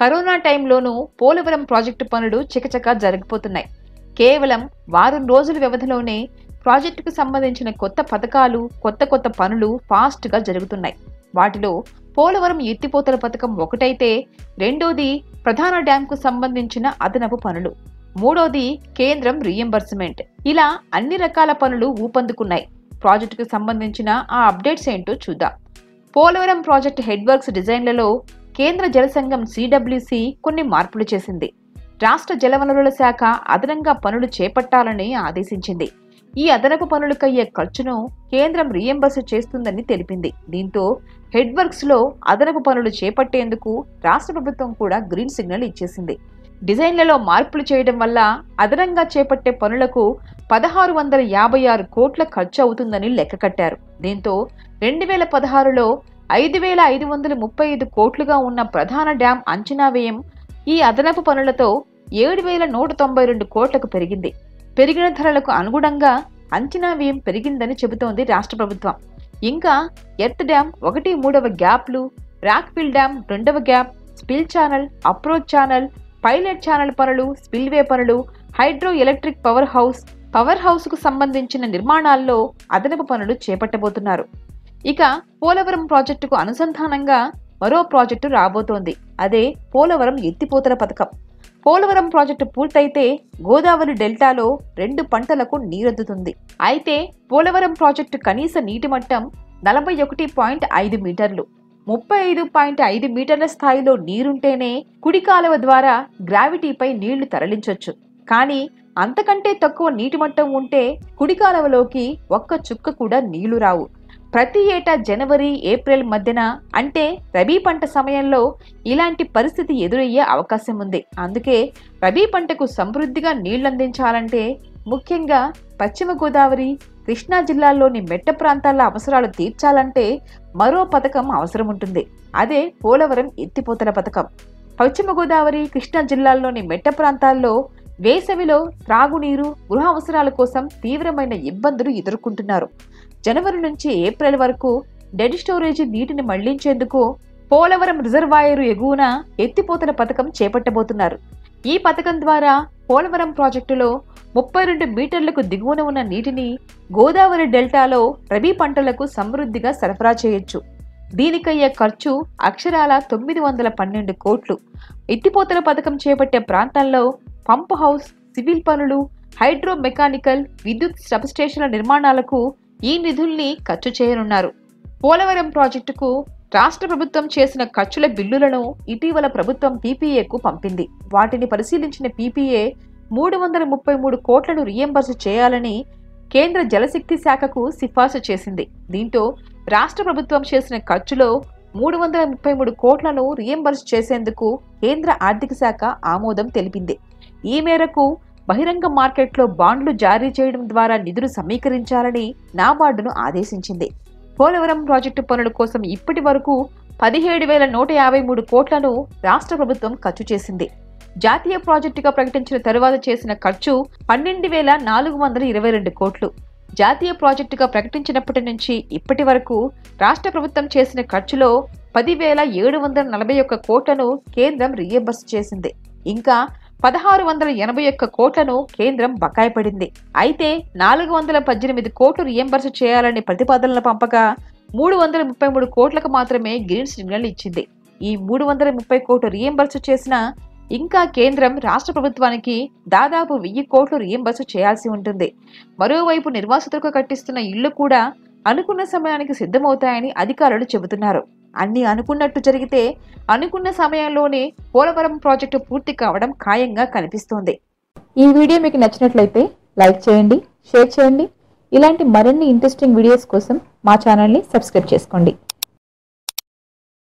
corona టైంలోనూ Polavaram project పనులు చకచకా జరిగిపోతున్నాయి కేవలం వారం రోజుల వ్యవధిలోనే ప్రాజెక్టుకు సంబంధించిన కొత్త పథకాలు కొత్త కొత్త పనులు ఫాస్ట్గా జరుగుతున్నాయి వాటిలో పోలవరం ఎత్తిపోతల పథకం ఒకటైతే రెండోది ప్రధాన డ్యాంకు సంబంధించిన అదనపు పనులు మూడోది కేంద్రం రీఎంబర్స్మెంట్ ఇలా అన్ని రకాల పనులు ఊపందుకున్నాయి ప్రాజెక్టుకు సంబంధించిన ఆ అప్డేట్స్ ఏంటో చూద్దాం పోలవరం ప్రాజెక్టు హెడ్ వర్క్స్ డిజైన్లలో కేంద్ర జలసంఘం సిడబ్ల్యూసి కొన్ని మార్పులు చేసింది రాష్ట్ర జలవనరుల శాఖ అదనంగా పనులు చేపట్టాలని ఆదేశించింది ఈ అదనపు పనులకయ్యే ఖర్చును కేంద్రం రీఎంబర్స్ చేస్తుందని తెలిపింది దీంతో హెడ్ వర్క్స్ లో అదనపు పనులు చేపట్టేందుకు రాష్ట్ర ప్రభుత్వం కూడా గ్రీన్ సిగ్నల్ ఇచ్చేసింది డిజైన్లలో మార్పులు చేయడం వల్ల అదనంగా చేపట్టే పనులకు పదహారు వందల యాభై ఆరు కోట్ల ఖర్చు అవుతుందని లెక్క కట్టారు దీంతో రెండు వేల పదహారులో ఐదు వేల ఐదు వందల ముప్పై ఐదు కోట్లుగా ఉన్న ప్రధాన డ్యాం అంచనా వ్యయం ఈ అదనపు పనులతో ఏడు వేల నూట తొంభై రెండు కోట్లకు పెరిగింది పెరిగిన ధరలకు అనుగుణంగా అంచనా వ్యయం పెరిగిందని చెబుతోంది రాష్ట్ర ప్రభుత్వం ఇంకా ఎర్త్ డ్యాం ఒకటి మూడవ గ్యాప్లు రాక్ఫిల్ డ్యాం రెండవ gap spill channel approach channel pilot channel పనులు స్పిల్వే పనులు hydro electric power house power house కు సంబంధించిన నిర్మాణాల్లో అదనపు పనులు చేపట్టబోతున్నారు ఇక పోలవరం ప్రాజెక్టుకు అనుసంధానంగా మరో ప్రాజెక్టు రాబోతోంది అదే పోలవరం ఎత్తిపోతల పథకం పోలవరం ప్రాజెక్టు పూర్తయితే గోదావరి డెల్టాలో రెండు పంటలకు నీరెద్దుతుంది అయితే పోలవరం ప్రాజెక్టు కనీస నీటి మట్టం నలభై ఒకటి పాయింట్ ఐదు మీటర్లు ముప్పై ఐదు పాయింట్ ఐదు మీటర్ల స్థాయిలో నీరుంటేనే కుడి కాలువ ద్వారా గ్రావిటీపై నీళ్లు తరలించొచ్చు కానీ అంతకంటే తక్కువ నీటి మట్టం ఉంటే కుడి కాలువలోకి ఒక్క చుక్క కూడా నీళ్లు రావు ప్రతి ఏటా జనవరి ఏప్రిల్ మధ్యన అంటే రబీ పంట సమయంలో ఇలాంటి పరిస్థితి ఎదురయ్యే అవకాశం ఉంది అందుకే రబీ పంటకు సమృద్ధిగా నీళ్లందించాలంటే ముఖ్యంగా పశ్చిమ గోదావరి కృష్ణా జిల్లాల్లోని మెట్ట ప్రాంతాల అవసరాలు తీర్చాలంటే మరో పథకం అవసరం ఉంటుంది అదే పోలవరం ఎత్తిపోతల పథకం పశ్చిమ గోదావరి కృష్ణా జిల్లాల్లోని మెట్ట ప్రాంతాల్లో వేసవిలో త్రాగునీరు గృహ అవసరాల కోసం తీవ్రమైన ఇబ్బందులు ఎదుర్కొంటున్నారు జనవరి నుంచి ఏప్రిల్ వరకు డెడ్ స్టోరేజీ నీటిని మళ్లించేందుకు పోలవరం రిజర్వాయరు ఎగువన ఎత్తిపోతల పథకం చేపట్టబోతున్నారు ఈ పథకం ద్వారా పోలవరం ప్రాజెక్టులో ముప్పై రెండు మీటర్లకు దిగువన ఉన్న నీటిని గోదావరి డెల్టాలో రబీ పంటలకు సమృద్ధిగా సరఫరా చేయొచ్చు దీనికయ్యే ఖర్చు అక్షరాల తొమ్మిది వందల పన్నెండు కోట్లు ఎత్తిపోతల పథకం చేపట్టే ప్రాంతాల్లో పంప్ హౌస్ సివిల్ పనులు హైడ్రో మెకానికల్ విద్యుత్ సబ్స్టేషన్ల నిర్మాణాలకు ఈ నిధుల్ని ఖర్చు చేయనున్నారు పోలవరం ప్రాజెక్టుకు రాష్ట్ర ప్రభుత్వం చేసిన ఖర్చుల బిల్లులను ఇటీవల ప్రభుత్వం పీపీఏకు పంపింది వాటిని పరిశీలించిన పీపీఏ మూడు వందల ముప్పై మూడు కోట్లను రియంబర్స్ చేయాలని కేంద్ర జలశక్తి శాఖకు సిఫార్సు చేసింది దీంతో రాష్ట్ర ప్రభుత్వం చేసిన ఖర్చులో మూడు వందల ముప్పై మూడు కోట్లను రియంబర్స్ చేసేందుకు కేంద్ర ఆర్థిక శాఖ ఆమోదం తెలిపింది ఈ మేరకు బహిరంగ మార్కెట్లో బాండ్లు జారీ చేయడం ద్వారా నిధులు సమీకరించాలని నాబార్డును ఆదేశించింది పోలవరం ప్రాజెక్టు పనుల కోసం ఇప్పటి వరకు పదిహేడు వేల నూట యాభై మూడు కోట్లను రాష్ట్ర ప్రభుత్వం ఖర్చు చేసింది జాతీయ ప్రాజెక్టుగా ప్రకటించిన తరువాత చేసిన ఖర్చు పన్నెండు వేల నాలుగు వందల ఇరవై రెండు కోట్లు జాతీయ ప్రాజెక్టుగా ప్రకటించినప్పటి నుంచి ఇప్పటి వరకు రాష్ట్ర ప్రభుత్వం చేసిన ఖర్చులో పదివేల ఏడు వందల నలభై ఒక్క కోట్లను కేంద్రం రీఎంబర్స్ చేసింది ఇంకా పదహారు వందల ఎనభై ఒక్క కోట్లను కేంద్రం బకాయి పడింది అయితే నాలుగు వందల పద్దెనిమిది కోట్లు రియంబర్స్ చేయాలని ప్రతిపాదనలు పంపగా మూడు వందల ముప్పై మూడు కోట్లకు మాత్రమే గ్రీన్ సిగ్నల్ ఇచ్చింది ఈ మూడు వందల ముప్పై కోట్లు రియంబర్స్ చేసినా ఇంకా కేంద్రం రాష్ట్ర ప్రభుత్వానికి దాదాపు వెయ్యి కోట్లు రియంబర్స్ చేయాల్సి ఉంటుంది మరోవైపు నిర్వాసితులకు కట్టిస్తున్న ఇళ్లు కూడా అనుకున్న సమయానికి సిద్ధమవుతాయని అధికారులు చెబుతున్నారు అన్ని అనుకున్నట్టు జరిగితే అనుకున్న సమయంలోనే పోలవరం ప్రాజెక్టు పూర్తి కావడం ఖాయంగా కనిపిస్తోంది ఈ వీడియో మీకు నచ్చినట్లయితే లైక్ చేయండి షేర్ చేయండి ఇలాంటి మరిన్ని ఇంట్రెస్టింగ్ వీడియోస్ కోసం మా ఛానల్ని సబ్స్క్రైబ్ చేసుకోండి